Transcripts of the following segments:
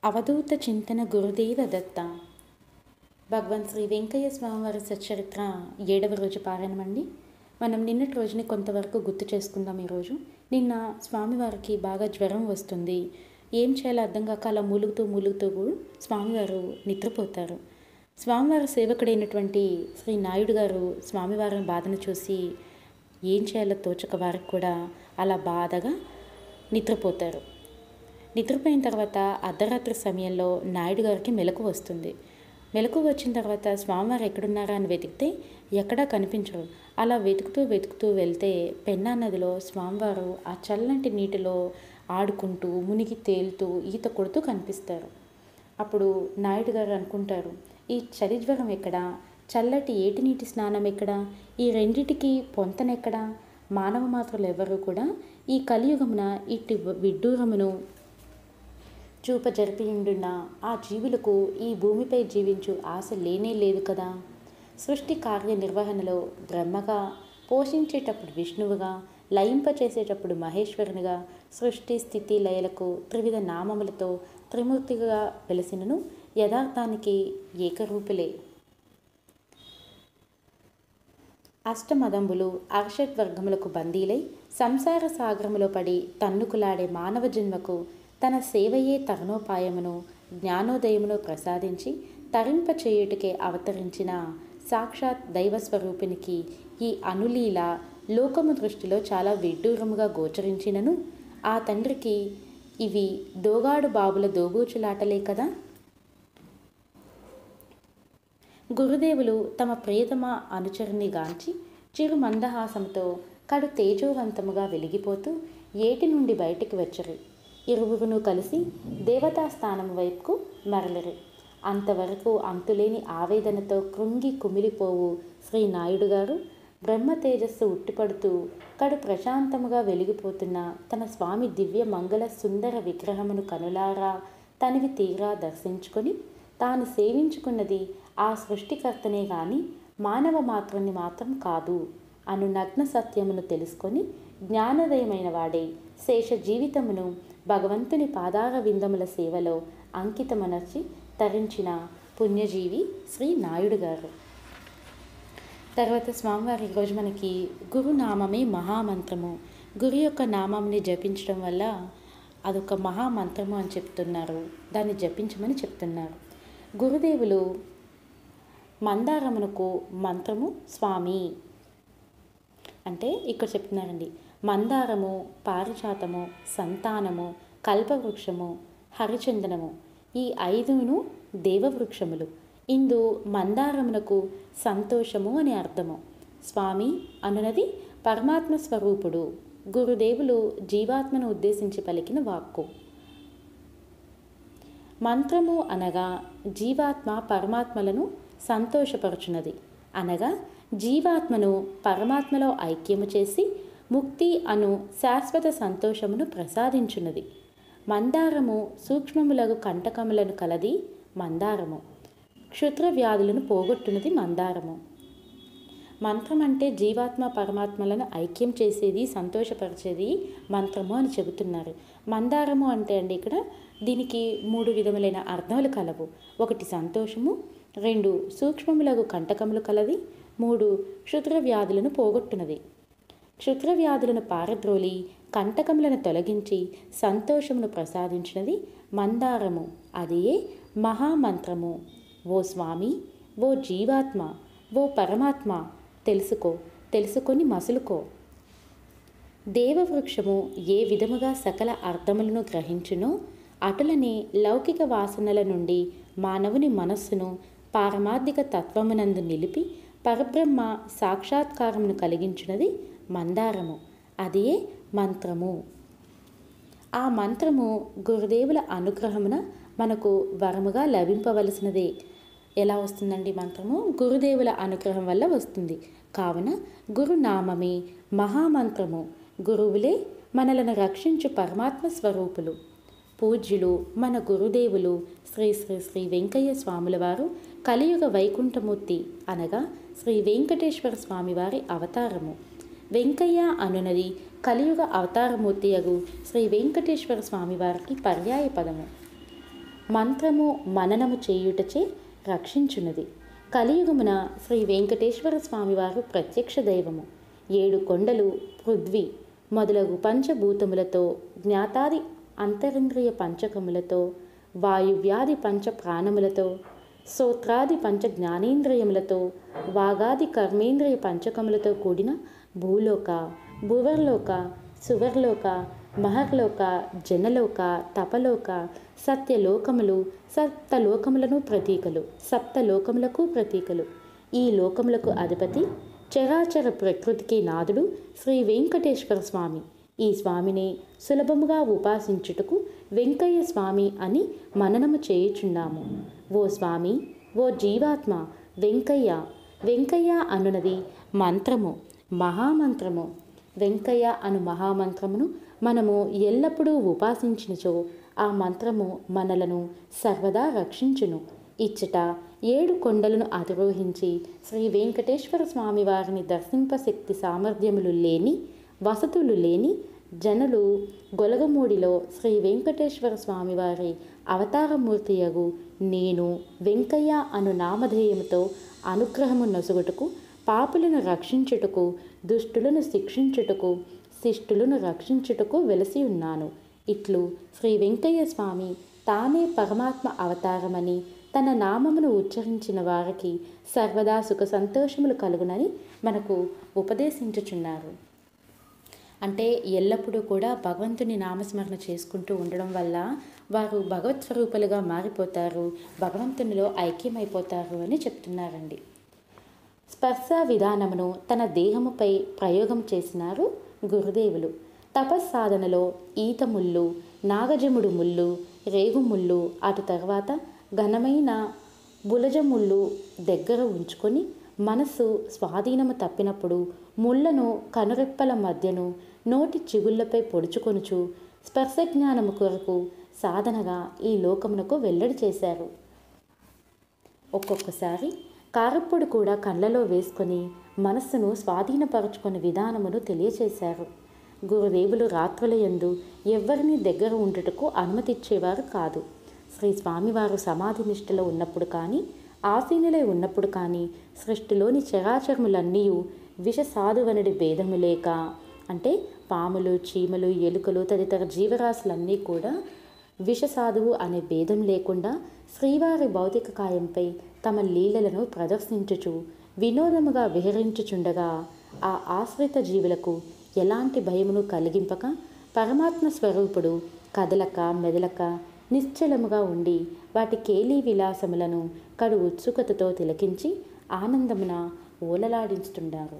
అవధూత చింతన గురుదేవ దత్త భగవాన్ శ్రీ వెంకయ్య స్వామివారి సచ్చరిత్ర ఏడవ రోజు పారాయణమండి మనం నిన్నటి రోజుని కొంతవరకు గుర్తు చేసుకుందాం ఈరోజు నిన్న స్వామివారికి బాగా జ్వరం వస్తుంది ఏం చేయాలో అర్థం కాక అలా మూలుగుతూ మూలుగుతూ కూడా స్వామివారు నిద్రపోతారు స్వామివారి సేవకుడైనటువంటి శ్రీ నాయుడు గారు స్వామివారి బాధను చూసి ఏం చేయాలో తోచక వారికి కూడా అలా బాధగా నిద్రపోతారు నిద్రపోయిన తర్వాత అర్ధరాత్రి సమయంలో నాయుడు గారికి మెలకు వస్తుంది మెలకు వచ్చిన తర్వాత స్వామివారు ఎక్కడున్నారా అని వెతికితే ఎక్కడా కనిపించరు అలా వెతుకుతూ వెతుకుతూ వెళ్తే పెన్నా నదిలో స్వామివారు ఆ చల్లటి నీటిలో ఆడుకుంటూ మునిగి తేలుతూ ఈత కొడుతూ కనిపిస్తారు అప్పుడు నాయుడు గారు అనుకుంటారు ఈ చలి జ్వరం ఎక్కడా చల్లటి ఏటి నీటి స్నానం ఎక్కడా ఈ రెండిటికి పొంతనెక్కడా మానవ మాత్రలు ఎవరు కూడా ఈ కలియుగమున ఇట్టి విడ్డూరమును చూప జరిపియుండున్న ఆ జీవులకు ఈ భూమిపై జీవించు ఆశ లేనే లేదు కదా సృష్టి కార్య నిర్వహణలో బ్రహ్మగా పోషించేటప్పుడు విష్ణువుగా లయింపచేసేటప్పుడు మహేశ్వరునిగా సృష్టి స్థితి లయలకు త్రివిధ నామములతో త్రిమూర్తిగా వెలసినను యథార్థానికి ఏకరూపులే అష్టమదంబులు అర్షడ్ వర్గములకు బందీలై సంసార సాగరములో పడి తన్నుకులాడే మానవ జన్మకు తన సేవయే తరుణోపాయమును జ్ఞానోదయమును ప్రసాదించి తరింప చేయుటకే అవతరించిన సాక్షాత్ దైవస్వరూపినికి ఈ అనులీల లోకము దృష్టిలో చాలా విడ్డూరముగా గోచరించినను ఆ తండ్రికి ఇవి దోగాడు బాబుల దోబూచులాటలే కదా గురుదేవులు తమ ప్రియతమ అనుచరుని గాంచి చిరు మందహాసంతో కడు తేజోవంతముగా వెలిగిపోతూ ఏటి నుండి బయటికి వచ్చరు ఇరువురును కలిసి దేవతా స్థానం వైపుకు మరలరు అంతవరకు అంతులేని ఆవేదనతో కృంగి కుమిలిపోవు శ్రీ నాయుడు గారు బ్రహ్మ తేజస్సు ఉట్టిపడుతూ కడు ప్రశాంతముగా వెలిగిపోతున్న తన స్వామి దివ్య మంగళ సుందర విగ్రహమును కనులారా తనివి తీరా దర్శించుకొని తాను సేవించుకున్నది ఆ సృష్టికర్తనే గాని మానవ మాత్రాన్ని మాత్రం కాదు అను నగ్న సత్యమును తెలుసుకొని జ్ఞానోదయమైన వాడే శేష జీవితమును భగవంతుని పాదార విందముల సేవలో అంకితమనర్చి తరించిన పుణ్యజీవి శ్రీ నాయుడు గారు తర్వాత స్వామివారి ఈరోజు మనకి గురునామమే మహామంత్రము గురు యొక్క నామంని జపించడం వల్ల అదొక మహామంత్రము అని చెప్తున్నారు దాన్ని జపించమని చెప్తున్నారు గురుదేవులు మందారమునకు మంత్రము స్వామి అంటే ఇక్కడ చెప్తున్నారండి మందారము పారిజాతము సంతానము కల్పవృక్షము హరిచందనము ఈ ఐదును దేవవృక్షములు ఇందు మందారమునకు సంతోషము అని అర్థము స్వామి అనునది పరమాత్మ స్వరూపుడు గురుదేవులు జీవాత్మను ఉద్దేశించి పలికిన వాక్కు మంత్రము అనగా జీవాత్మ పరమాత్మలను సంతోషపరచున్నది అనగా జీవాత్మను పరమాత్మలో ఐక్యము చేసి ముక్తి అను శాశ్వత సంతోషమును ప్రసాదించున్నది మందారము సూక్ష్మములకు కంటకములను కలది మందారము క్షుద్ర వ్యాధులను పోగొట్టున్నది మందారము మంత్రం అంటే జీవాత్మ పరమాత్మలను ఐక్యం చేసేది సంతోషపరిచేది మంత్రము అని చెబుతున్నారు మందారము అంటే అండి ఇక్కడ దీనికి మూడు విధములైన అర్థములు కలవు ఒకటి సంతోషము రెండు సూక్ష్మములకు కంటకములు కలది మూడు క్షుద్ర వ్యాధులను పోగొట్టున్నది క్షుద్ర వ్యాధులను పారద్రోలి కంటకములను తొలగించి సంతోషమును ప్రసాదించినది మందారము అదే మహామంత్రము ఓ స్వామి ఓ జీవాత్మ ఓ పరమాత్మ తెలుసుకో తెలుసుకొని మసులుకో దేవవృక్షము ఏ విధముగా సకల అర్థములను గ్రహించునో అటులనే లౌకిక వాసనల నుండి మానవుని మనస్సును పారమార్థిక తత్వమునందు నిలిపి పరబ్రహ్మ సాక్షాత్కారమును కలిగించున్నది మందారము అదే మంత్రము ఆ మంత్రము గురుదేవుల అనుగ్రహమున మనకు వరముగా లభింపవలసినదే ఎలా వస్తుందండి మంత్రము గురుదేవుల అనుగ్రహం వల్ల వస్తుంది కావున గురునామమే మహామంత్రము గురువులే మనలను రక్షించు పరమాత్మ స్వరూపులు పూజ్యులు మన గురుదేవులు శ్రీ శ్రీ శ్రీ వెంకయ్య స్వాముల వారు కలియుగ వైకుంఠమూర్తి అనగా శ్రీ వెంకటేశ్వర స్వామివారి అవతారము వెంకయ్య అనునది కలియుగ అవతారమూర్తియగు శ్రీ వెంకటేశ్వర స్వామివారికి పర్యాయ పదము మంత్రము మననము చేయుటచే రక్షించున్నది కలియుగమున శ్రీ వెంకటేశ్వర స్వామివారు ప్రత్యక్ష దైవము ఏడు కొండలు పృథ్వీ మొదలగు పంచభూతములతో జ్ఞాతాది అంతరింద్రియ పంచకములతో వాయువ్యాధి పంచ ప్రాణములతో శ్రోత్రాది పంచ జ్ఞానేంద్రియములతో వాగాది కర్మేంద్రియ పంచకములతో కూడిన భూలోక భువర్లోక సువర్లోక మహర్లోక జనలోక తపలోక సత్యలోకములు సప్తలోకములను ప్రతీకలు సప్తలోకములకు ప్రతీకలు ఈ లోకములకు అధిపతి చరాచర ప్రకృతికి నాథుడు శ్రీ వెంకటేశ్వర స్వామి ఈ స్వామిని సులభముగా ఉపాసించుటకు వెంకయ్య స్వామి అని మననము చేయుచున్నాము ఓ స్వామి ఓ జీవాత్మ వెంకయ్య వెంకయ్య అనునది మంత్రము మహామంత్రము వెంకయ్య అను మహామంత్రమును మనము ఎల్లప్పుడూ ఉపాసించినచో ఆ మంత్రము మనలను సర్వదా రక్షించును ఇచ్చట ఏడు కొండలను అధిరోహించి శ్రీ వెంకటేశ్వర స్వామి వారిని దర్శింపశక్తి సామర్థ్యములు లేని వసతులు లేని జనులు గొలగమూడిలో శ్రీ వెంకటేశ్వర స్వామివారి అవతారమూర్తియగు నేను వెంకయ్య అను నామధేయముతో అనుగ్రహము నొసుగుటకు పాపులను రక్షించుటకు దుష్టులను శిక్షించుటకు శిష్టులను రక్షించుటకు వెలసి ఉన్నాను ఇట్లు శ్రీ వెంకయ్య స్వామి తానే పరమాత్మ అవతారమని తన నామమును ఉచ్చరించిన వారికి సర్వదా సుఖ సంతోషములు కలుగునని మనకు ఉపదేశించుచున్నారు అంటే ఎల్లప్పుడూ కూడా భగవంతుని నామస్మరణ చేసుకుంటూ ఉండడం వల్ల వారు భగవత్ స్వరూపులుగా మారిపోతారు భగవంతునిలో ఐక్యమైపోతారు అని చెప్తున్నారండి స్పర్శ విధానమును తన దేహముపై ప్రయోగం చేసినారు గురుదేవులు తపస్సాధనలో ఈత ముళ్ళు నాగజముడు ముళ్ళు రేగు ముళ్ళు అటు తర్వాత ఘనమైన బులజ ముళ్ళు దగ్గర ఉంచుకొని మనస్సు స్వాధీనము తప్పినప్పుడు ముళ్ళను కనురెప్పల మధ్యను నోటి చిగుళ్లపై పొడుచుకొనుచు స్పర్శ జ్ఞానము కొరకు సాధనగా ఈ లోకమునకు వెల్లడి చేశారు ఒక్కొక్కసారి కారప్పొడి కూడా కళ్ళలో వేసుకొని మనస్సును స్వాధీనపరచుకునే విధానమును తెలియచేశారు గురుదేవులు రాత్రుల యందు ఎవ్వరిని దగ్గర ఉండుటకు అనుమతిచ్చేవారు కాదు శ్రీ స్వామివారు సమాధి నిష్టలో ఉన్నప్పుడు కానీ ఆసీనులై ఉన్నప్పుడు కానీ సృష్టిలోని చరాచరములన్నీ విష సాధువనుడి భేదము లేక అంటే పాములు చీమలు ఎలుకలు తదితర జీవరాశులన్నీ కూడా విషసాధువు అనే భేదం లేకుండా శ్రీవారి భౌతిక కాయంపై తమ లీలలను ప్రదర్శించుచు వినోదముగా విహరించుచుండగా ఆ ఆశ్రిత జీవులకు ఎలాంటి భయమును కలిగింపక పరమాత్మ స్వరూపుడు కదలక మెదలక నిశ్చలముగా ఉండి వాటి కేలీ విలాసములను కడు ఉత్సుకతతో తిలకించి ఆనందమున ఓలలాడించుతుండారు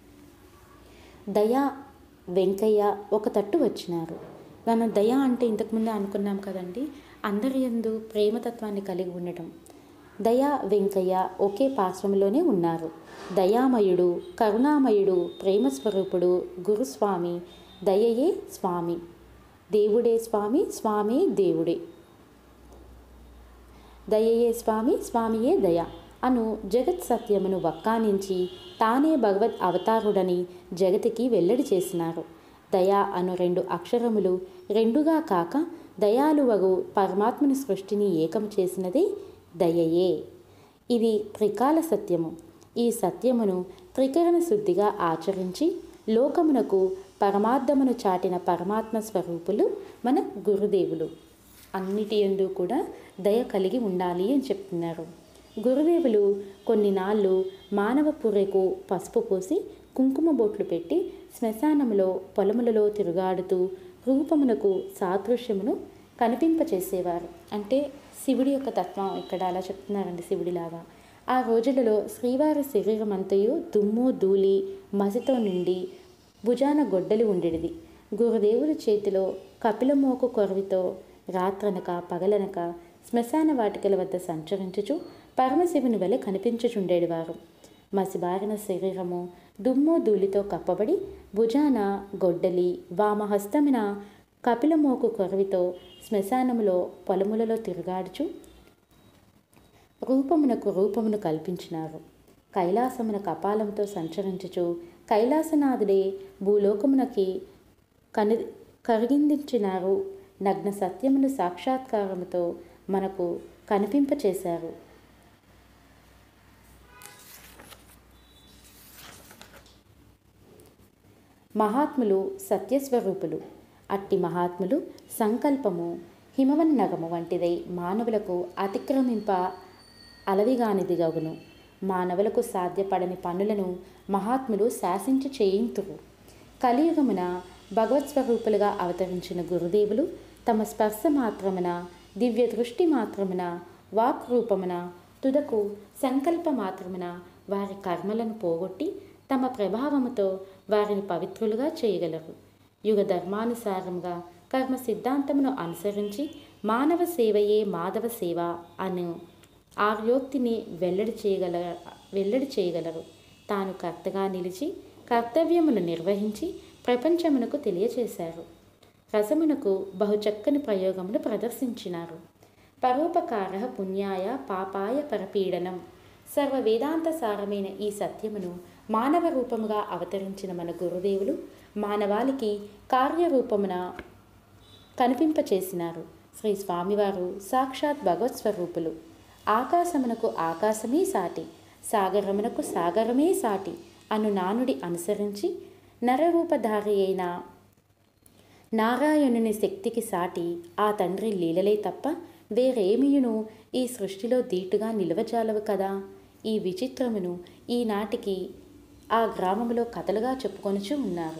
దయా వెంకయ్య ఒక తట్టు వచ్చినారు మనం దయ అంటే ఇంతకుముందే అనుకున్నాం కదండి అందరి యందు ప్రేమతత్వాన్ని కలిగి ఉండటం దయా వెంకయ్య ఒకే పార్శ్వంలోనే ఉన్నారు దయామయుడు కరుణామయుడు ప్రేమస్వరూపుడు గురుస్వామి దయయే స్వామి దేవుడే స్వామి స్వామి దేవుడే దయయే స్వామి స్వామియే దయ అను జగత్ సత్యమును వక్కానించి తానే భగవద్ అవతారుడని జగతికి వెల్లడి చేసినారు దయ అను రెండు అక్షరములు రెండుగా కాక దయాలువగు పరమాత్మని సృష్టిని ఏకం చేసినదే దయయే ఇది త్రికాల సత్యము ఈ సత్యమును త్రికరణ శుద్ధిగా ఆచరించి లోకమునకు పరమార్థమును చాటిన పరమాత్మ స్వరూపులు మన గురుదేవులు అన్నిటి ఎందు కూడా దయ కలిగి ఉండాలి అని చెప్తున్నారు గురుదేవులు కొన్ని నాళ్ళు మానవ పుర్రెకు పసుపు పోసి కుంకుమ బొట్లు పెట్టి శ్మశానములో పొలములలో తిరుగాడుతూ రూపమునకు సాదృశ్యమును కనిపింపచేసేవారు అంటే శివుడి యొక్క తత్వం ఇక్కడ అలా చెప్తున్నారండి శివుడిలాగా ఆ రోజులలో శ్రీవారి శరీరం అంతయు దుమ్ము ధూళి మసితో నిండి భుజాన గొడ్డలి ఉండేది గురుదేవుడి చేతిలో కపిలమోకు కొరవితో రాత్రనక పగలనక శ్మశాన వాటికల వద్ద సంచరించుచు పరమశివుని వలె కనిపించుచుండేవారు మసిబారిన శరీరము దుమ్ము ధూళితో కప్పబడి భుజాన గొడ్డలి వామహస్తమిన కపిలమోకు కొరవితో శ్మశానములో పొలములలో తిరుగాడుచు రూపమునకు రూపమును కల్పించినారు కైలాసమున కపాలంతో సంచరించుచు కైలాసనాథుడే భూలోకమునకి కని కరిగిందించినారు నగ్న సత్యమును సాక్షాత్కారముతో మనకు కనిపింపచేశారు మహాత్ములు సత్యస్వరూపులు అట్టి మహాత్ములు సంకల్పము హిమవన్నగము వంటిదై మానవులకు అతిక్రమింప అలవిగానిదిగగును మానవులకు సాధ్యపడని పనులను మహాత్ములు శాసించి చేయింతురు కలియుగమున భగవత్ స్వరూపులుగా అవతరించిన గురుదేవులు తమ స్పర్శ మాత్రమున దివ్య దృష్టి మాత్రమున వాక్ రూపమున తుదకు సంకల్ప మాత్రమున వారి కర్మలను పోగొట్టి తమ ప్రభావముతో వారిని పవిత్రులుగా చేయగలరు యుగ ధర్మానుసారంగా కర్మ సిద్ధాంతమును అనుసరించి మానవ సేవయే మాధవ సేవ అను ఆర్యోక్తిని వెల్లడి చేయగల వెల్లడి చేయగలరు తాను కర్తగా నిలిచి కర్తవ్యమును నిర్వహించి ప్రపంచమునకు తెలియచేశారు రసమునకు బహుచక్కని ప్రయోగమును ప్రదర్శించినారు పరోపకార పుణ్యాయ పాపాయ పరపీడనం సర్వ వేదాంత సారమైన ఈ సత్యమును మానవ రూపముగా అవతరించిన మన గురుదేవులు మానవాళికి కార్యరూపమున కనిపింపచేసినారు శ్రీ స్వామివారు సాక్షాత్ భగవత్ స్వరూపులు ఆకాశమునకు ఆకాశమే సాటి సాగరమునకు సాగరమే సాటి అను నానుడి అనుసరించి నరరూపధారి అయిన నారాయణుని శక్తికి సాటి ఆ తండ్రి లీలలే తప్ప వేరేమియును ఈ సృష్టిలో దీటుగా నిలవజాలవు కదా ఈ విచిత్రమును ఈనాటికి ఆ గ్రామంలో కథలుగా చెప్పుకొనుచు ఉన్నారు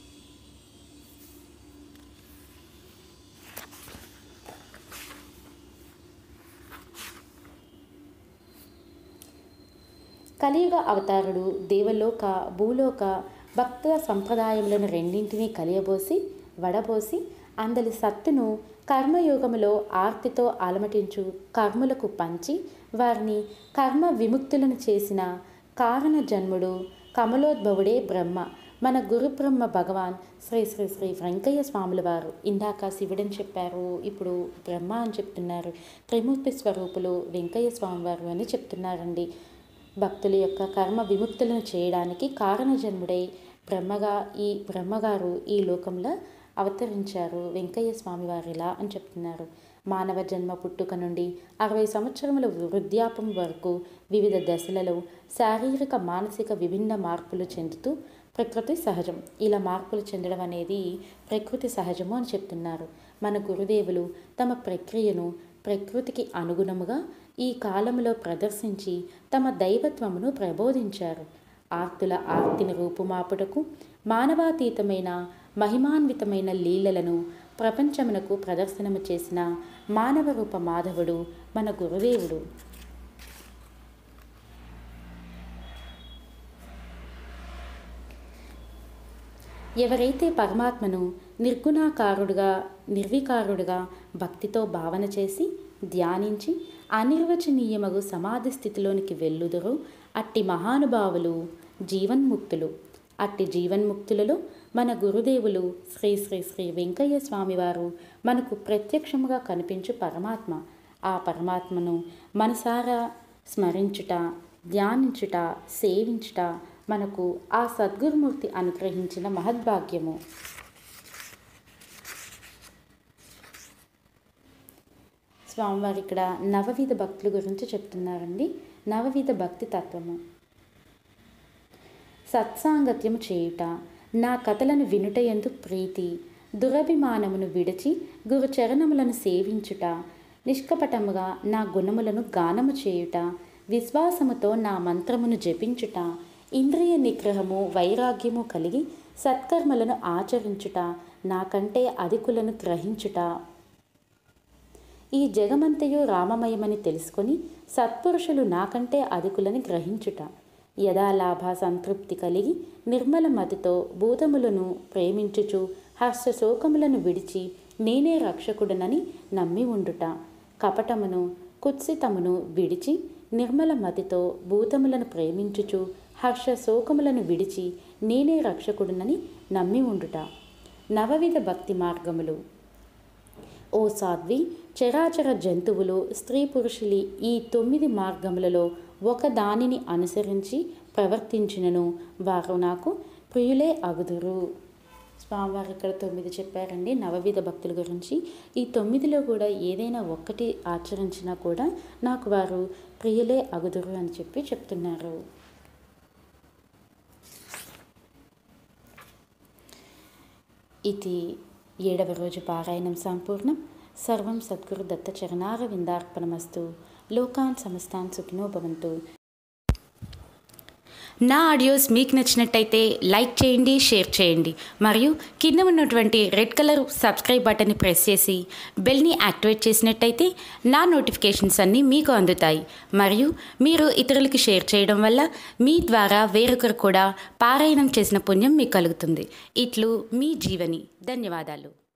కలియుగ అవతారుడు దేవలోక భూలోక భక్త సంప్రదాయములను రెండింటినీ కలియబోసి వడబోసి అందలి సత్తును కర్మయోగములో ఆర్తితో అలమటించు కర్ములకు పంచి వారిని కర్మ విముక్తులను చేసిన కారణ జన్ముడు కమలోద్భవుడే బ్రహ్మ మన గురు బ్రహ్మ భగవాన్ శ్రీ శ్రీ శ్రీ వెంకయ్య స్వాముల వారు ఇందాక శివుడని చెప్పారు ఇప్పుడు బ్రహ్మ అని చెప్తున్నారు త్రిమూర్తి స్వరూపులు వెంకయ్య స్వామి వారు అని చెప్తున్నారండి భక్తుల యొక్క కర్మ విముక్తులను చేయడానికి కారణజన్ముడై బ్రహ్మగా ఈ బ్రహ్మగారు ఈ లోకంలో అవతరించారు వెంకయ్య స్వామి వారిలా అని చెప్తున్నారు మానవ జన్మ పుట్టుక నుండి అరవై సంవత్సరముల వృద్ధాపం వరకు వివిధ దశలలో శారీరక మానసిక విభిన్న మార్పులు చెందుతూ ప్రకృతి సహజం ఇలా మార్పులు చెందడం అనేది ప్రకృతి సహజము అని చెప్తున్నారు మన గురుదేవులు తమ ప్రక్రియను ప్రకృతికి అనుగుణముగా ఈ కాలంలో ప్రదర్శించి తమ దైవత్వమును ప్రబోధించారు ఆర్తుల ఆర్తిని రూపుమాపుటకు మానవాతీతమైన మహిమాన్వితమైన లీలలను ప్రపంచమునకు ప్రదర్శనము చేసిన మానవ రూప మాధవుడు మన గురుదేవుడు ఎవరైతే పరమాత్మను నిర్గుణాకారుడుగా నిర్వికారుడుగా భక్తితో భావన చేసి ధ్యానించి అనిర్వచనీయమగు సమాధి స్థితిలోనికి వెళ్ళుదరో అట్టి మహానుభావులు జీవన్ముక్తులు అట్టి జీవన్ముక్తులలో మన గురుదేవులు శ్రీ శ్రీ శ్రీ వెంకయ్య స్వామివారు మనకు ప్రత్యక్షముగా కనిపించు పరమాత్మ ఆ పరమాత్మను మనసారా స్మరించుట ధ్యానించుట సేవించుట మనకు ఆ సద్గురుమూర్తి అనుగ్రహించిన మహద్భాగ్యము స్వామివారు ఇక్కడ నవవిధ భక్తుల గురించి చెప్తున్నారండి నవవిధ భక్తి తత్వము సత్సాంగత్యము చేయుట నా కథలను వినుట ఎందు ప్రీతి దురభిమానమును విడిచి గురుచరణములను సేవించుట నిష్కపటముగా నా గుణములను గానము చేయుట విశ్వాసముతో నా మంత్రమును జపించుట ఇంద్రియ నిగ్రహము వైరాగ్యము కలిగి సత్కర్మలను ఆచరించుట నాకంటే అధికులను గ్రహించుట ఈ జగమంతయు రామమయమని తెలుసుకొని సత్పురుషులు నాకంటే అధికులని గ్రహించుట యథాలాభ సంతృప్తి కలిగి నిర్మల మతితో భూతములను ప్రేమించుచు హర్ష శోకములను విడిచి నేనే రక్షకుడనని నమ్మి ఉండుట కపటమును కుత్సితమును విడిచి నిర్మల మతితో భూతములను ప్రేమించుచు హర్ష శోకములను విడిచి నేనే రక్షకుడునని నమ్మి ఉండుట నవవిధ భక్తి మార్గములు ఓ సాధ్వి చరాచర జంతువులు స్త్రీ పురుషులి ఈ తొమ్మిది మార్గములలో ఒక దానిని అనుసరించి ప్రవర్తించినను వారు నాకు ప్రియులే అగుదురు స్వామివారు ఇక్కడ తొమ్మిది చెప్పారండి నవవిధ భక్తుల గురించి ఈ తొమ్మిదిలో కూడా ఏదైనా ఒక్కటి ఆచరించినా కూడా నాకు వారు ప్రియులే అగుదురు అని చెప్పి చెప్తున్నారు ఇది ఏడవ రోజు పారాయణం సంపూర్ణం సర్వం సద్గురు దత్త చరణార విందార్పణమస్తు లోకాన్ సమస్తాన్ సుఖినో భవంతు నా ఆడియోస్ మీకు నచ్చినట్టయితే లైక్ చేయండి షేర్ చేయండి మరియు కింద ఉన్నటువంటి రెడ్ కలర్ సబ్స్క్రైబ్ బటన్ని ప్రెస్ చేసి బెల్ని యాక్టివేట్ చేసినట్టయితే నా నోటిఫికేషన్స్ అన్నీ మీకు అందుతాయి మరియు మీరు ఇతరులకి షేర్ చేయడం వల్ల మీ ద్వారా వేరొకరు కూడా పారాయణం చేసిన పుణ్యం మీకు కలుగుతుంది ఇట్లు మీ జీవని ధన్యవాదాలు